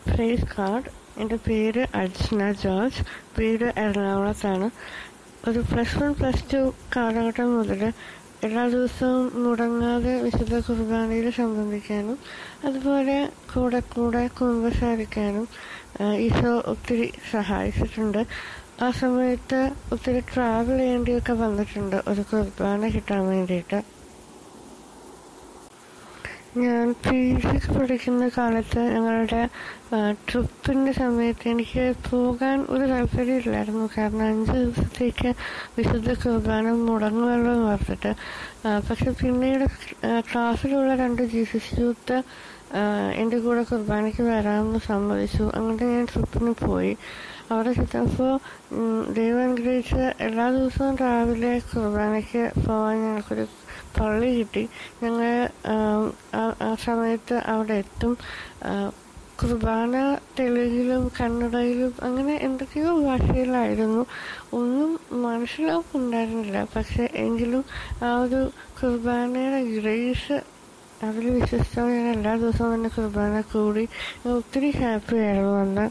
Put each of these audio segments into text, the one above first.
price card എൻ്റെ പേര് അർച്ചന George വീട് എറണാകുളത്താണ് ഒരു പ്ലസ് വൺ പ്ലസ് ടു കാലഘട്ടം മുതൽ എല്ലാ ദിവസവും മുടങ്ങാതെ വിശുദ്ധ കുർബാനയിൽ സംബന്ധിക്കാനും അതുപോലെ കൂടെ കൂടെ കുമ്പസാരിക്കാനും ആഹ് ഈശോ ഒത്തിരി സഹായിച്ചിട്ടുണ്ട് ആ സമയത്ത് ഒത്തിരി ട്രാവൽ ചെയ്യേണ്ടിയൊക്കെ വന്നിട്ടുണ്ട് ഒരു കുർബാന കിട്ടാൻ വേണ്ടിയിട്ട് ഞാൻ പി ജിക്ക് പഠിക്കുന്ന കാലത്ത് ഞങ്ങളുടെ ട്രിപ്പിൻ്റെ സമയത്ത് എനിക്ക് പോകാൻ ഒരു താല്പര്യമില്ലായിരുന്നു കാരണം അഞ്ച് ദിവസത്തേക്ക് വിശുദ്ധ കുർബാന മുടങ്ങുമല്ലോ എന്ന് ഓർത്തിട്ട് ആ, പക്ഷെ പിന്നീട് ആ, ക്ലാസ്സിലുള്ള രണ്ട് ജീസസ് യൂത്ത് എൻ്റെ കൂടെ കുർബാനയ്ക്ക് വരാമെന്ന് സമ്മതിച്ചു അങ്ങനെ ഞാൻ ട്രിപ്പിന് പോയി അവിടെ ചെന്നപ്പോൾ ദൈവം അനുഗ്രഹിച്ച് എല്ലാ ദിവസവും രാവിലെ കുർബാനയ്ക്ക് പോകാൻ ഞങ്ങൾക്കൊരു പള്ളി കിട്ടി ഞങ്ങൾ ആ- ആ സമയത്ത് അവിടെ എത്തും ആ, കുർബാന തെലുങ്കിലും കന്നഡയിലും അങ്ങനെ എന്തൊക്കെയോ ഭാഷയിലായിരുന്നു ഒന്നും മനസ്സിലാവുന്നുണ്ടായിരുന്നില്ല പക്ഷെ എങ്കിലും ആ ഒരു കുർബാനയുടെ ഗ്രേസ് അതിൽ വിശ്വസിച്ചാൽ ഞാൻ എല്ലാ ദിവസവും തന്നെ കുർബാന കൂടി ഞാൻ ഒത്തിരി ഹാപ്പി ആയിരുന്നു അന്ന്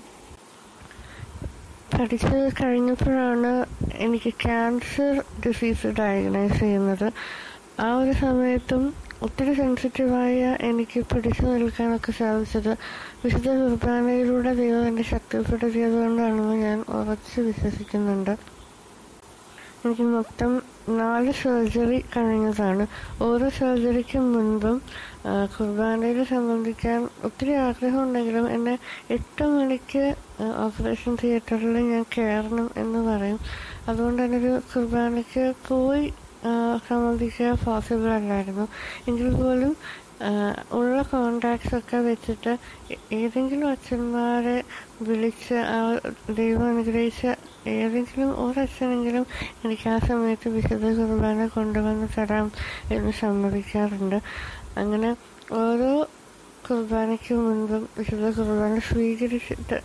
പഠിച്ച് കഴിഞ്ഞപ്പോഴാണ് എനിക്ക് ക്യാൻസർ ഡിസീസ് ഡയഗ്നൈസ് ചെയ്യുന്നത് ആ ഒരു സമയത്തും ഒത്തിരി സെൻസിറ്റീവായ എനിക്ക് പിടിച്ചു നിൽക്കാനൊക്കെ സാധിച്ചത് വിശുദ്ധ കുർബാനയിലൂടെ ദൈവം എന്നെ ശക്തിപ്പെടുത്തിയത് കൊണ്ടാണെന്ന് ഞാൻ ഉറച്ച് വിശ്വസിക്കുന്നുണ്ട് എനിക്ക് മൊത്തം നാല് സർജറി കഴിഞ്ഞതാണ് ഓരോ സർജറിക്കും മുൻപും ആ, കുർബാനയിൽ സംബന്ധിക്കാൻ ഒത്തിരി ആഗ്രഹമുണ്ടെങ്കിലും എന്നെ എട്ട് മണിക്ക് ആ, ഓപ്പറേഷൻ തിയേറ്ററിൽ ഞാൻ കയറണം എന്ന് പറയും അതുകൊണ്ട് തന്നെ ഒരു കുർബാനയ്ക്ക് പോയി ആ, സംബന്ധിക്കുക പോസിബിൾ അല്ലായിരുന്നു എങ്കിൽ പോലും ആ, ഉള്ള കോണ്ടാക്ട്സ് ഒക്കെ വെച്ചിട്ട് ഏ- ഏതെങ്കിലും അച്ഛന്മാരെ വിളിച്ച് ആ ദൈവം അനുഗ്രഹിച്ച ഏതെങ്കിലും ഒരച്ഛനെങ്കിലും എനിക്ക് ആ സമയത്ത് വിശുദ്ധ കുർബാന കൊണ്ടുവന്ന് തരാം എന്ന് സമ്മതിക്കാറുണ്ട് അങ്ങനെ ഓരോ കുർബാനയ്ക്ക് മുൻപും വിശുദ്ധ കുർബാന സ്വീകരിച്ചിട്ട്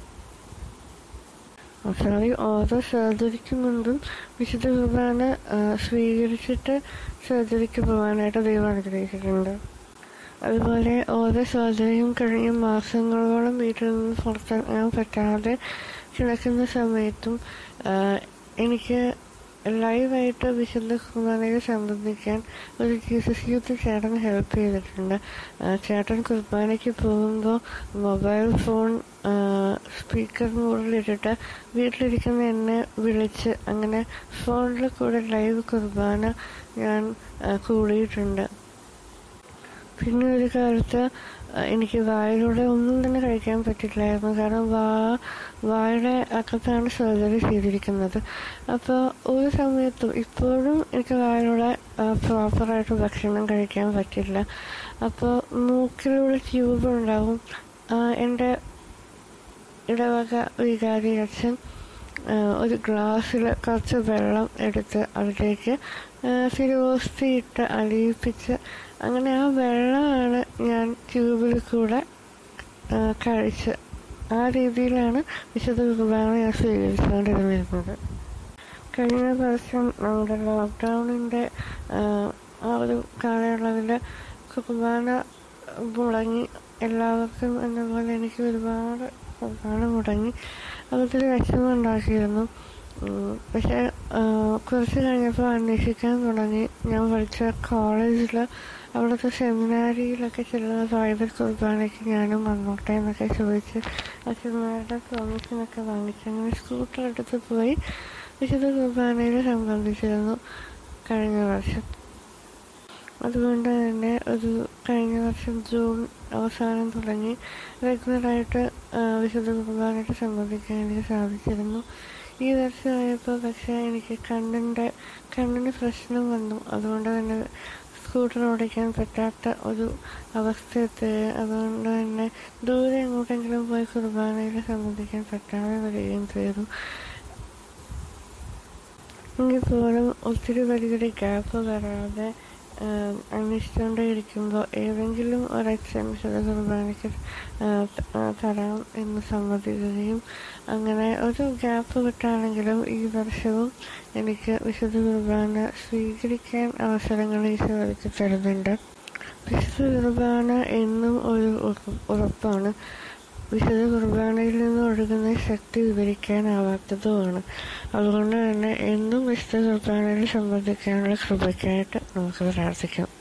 സോറി ഓരോ സർജറിക്ക് മുൻപും വിശുദ്ധ കുർബാന ആ, സ്വീകരിച്ചിട്ട് സർജറിക്ക് പോകാനായിട്ട് ദൈവം അനുഗ്രഹിച്ചിട്ടുണ്ട് അതുപോലെ ഓരോ സർജറിയും കഴിഞ്ഞ് മാസങ്ങളോളം വീട്ടിൽ നിന്ന് പുറത്തിറങ്ങാൻ പറ്റാതെ കിടക്കുന്ന സമയത്തും ആ, എനിക്ക് ലൈവായിട്ട് വിശുദ്ധ കുർബാനയിൽ സംബന്ധിക്കാൻ ഒരു ജീസസ് യൂത്ത് ചേട്ടൻ ഹെൽപ്പ് ചെയ്തിട്ടുണ്ട് ആ, ചേട്ടൻ കുർബാനയ്ക്ക് പോകുമ്പോൾ മൊബൈൽ ഫോൺ സ്പീക്കർ മോഡിലിട്ടിട്ട് വീട്ടിലിരിക്കുന്ന എന്നെ വിളിച്ച് അങ്ങനെ ഫോണിൽ കൂടെ ലൈവ് കുർബാന ഞാൻ ആ, കൂടിയിട്ടുണ്ട് പിന്നെ ഒരു കാലത്ത് അഹ് എനിക്ക് വായിലൂടെ ഒന്നും തന്നെ കഴിക്കാൻ പറ്റില്ലായിരുന്നു കാരണം വാ വായുടെ അകത്താണ് സർജറി ചെയ്തിരിക്കുന്നത് അപ്പോൾ ഒരു സമയത്തും ഇപ്പോഴും എനിക്ക് വായിലൂടെ പ്രോപ്പറായിട്ട് ഭക്ഷണം കഴിക്കാൻ പറ്റില്ല അപ്പോൾ മൂക്കിലൂടെ ട്യൂബ് ഉണ്ടാവും ആഹ് എൻ്റെ ഇടവക വികാരി അച്ഛൻ ആ, ഒരു ഗ്ലാസ്സിൽ കുറച്ച് വെള്ളം എടുത്ത് അതിലേക്ക് തിരുവോസ്തി ഇട്ട് അലിയിപ്പിച്ച് അങ്ങനെ ആ വെള്ളമാണ് ഞാൻ ട്യൂബിൽ കൂടെ ആ, കഴിച്ച് ആ രീതിയിലാണ് വിശുദ്ധ കുർബാന ഞാൻ സ്വീകരിച്ചുകൊണ്ടിരുന്നിരുന്നത് കഴിഞ്ഞ വർഷം നമ്മുടെ ലോക്ക്ഡൗണിൻ്റെ ആ ഒരു കാലയളവിൽ കുർബാന മുടങ്ങി എല്ലാവർക്കും എന്ന പോലെ എനിക്ക് ഒരുപാട് കുർബാന മുടങ്ങി അതൊത്തിരി വിഷമം ഉണ്ടാക്കിയിരുന്നു ഉം, പക്ഷെ ആ, കുറച്ച് കഴിഞ്ഞപ്പോൾ അന്വേഷിക്കാൻ തുടങ്ങി ഞാൻ പഠിച്ച കോളേജിൽ അവിടുത്തെ സെമിനാരിയിലൊക്കെ ചെല്ലുന്ന പ്രൈവറ്റ് കുർബാനയ്ക്ക് ഞാനും വന്നോട്ടെ എന്നൊക്കെ ചോദിച്ച് അച്ഛന്മാരുടെ പെർമിഷനൊക്കെ വാങ്ങിച്ച് അങ്ങനെ സ്കൂട്ടർ എടുത്ത് പോയി വിശുദ്ധ കുർബാനയിൽ സംബന്ധിച്ചിരുന്നു കഴിഞ്ഞ വർഷം അതുകൊണ്ട് തന്നെ ഒരു കഴിഞ്ഞ വർഷം ജൂൺ അവസാനം തുടങ്ങി റെഗുലറായിട്ട് വിശുദ്ധ കുർബാനയായിട്ട് സംബന്ധിക്കാൻ എനിക്ക് സാധിച്ചിരുന്നു ഈ വർഷമായപ്പോൾ പക്ഷേ എനിക്ക് കണ്ണിൻ്റെ കണ്ണിന് പ്രശ്നം വന്നു അതുകൊണ്ട് തന്നെ സ്കൂട്ടർ ഓടിക്കാൻ പറ്റാത്ത ഒരു അവസ്ഥ എത്തി അതുകൊണ്ട് തന്നെ ദൂരെ എങ്ങോട്ടെങ്കിലും പോയി കുർബാനയിൽ സംബന്ധിക്കാൻ പറ്റാതെ വരികയും ചെയ്തു എങ്കിൽ പോലും ഒത്തിരി വലിയൊരു ഗ്യാപ്പ് വരാതെ ആഹ് അന്വേഷിച്ചുകൊണ്ടേ ഇരിക്കുമ്പോൾ ഏതെങ്കിലും ഒരച്ഛൻ വിശുദ്ധ കുർബാനയ്ക്ക് ആഹ് ത- ആഹ് തരാം എന്ന് സമ്മതിക്കുകയും അങ്ങനെ ഒരു ഗ്യാപ്പ് വിട്ടാണെങ്കിലും ഈ വർഷവും എനിക്ക് വിശുദ്ധ കുർബാന സ്വീകരിക്കാൻ അവസരങ്ങൾ ഈശോ ഒരുക്കി തരുന്നുണ്ട് വിശുദ്ധ കുർബാന എന്നും ഒരു ഉറ- ഉറപ്പാണ് വിശുദ്ധ കുർബാനയിൽ നിന്ന് ഒഴുകുന്ന ശക്തി വിവരിക്കാനാവാത്തതുമാണ് അതുകൊണ്ട് തന്നെ എന്നും വിശുദ്ധ കുർബാനയിൽ സംബന്ധിക്കാനുള്ള കൃപയ്ക്കായിട്ട് നമുക്ക് പ്രാർത്ഥിക്കാം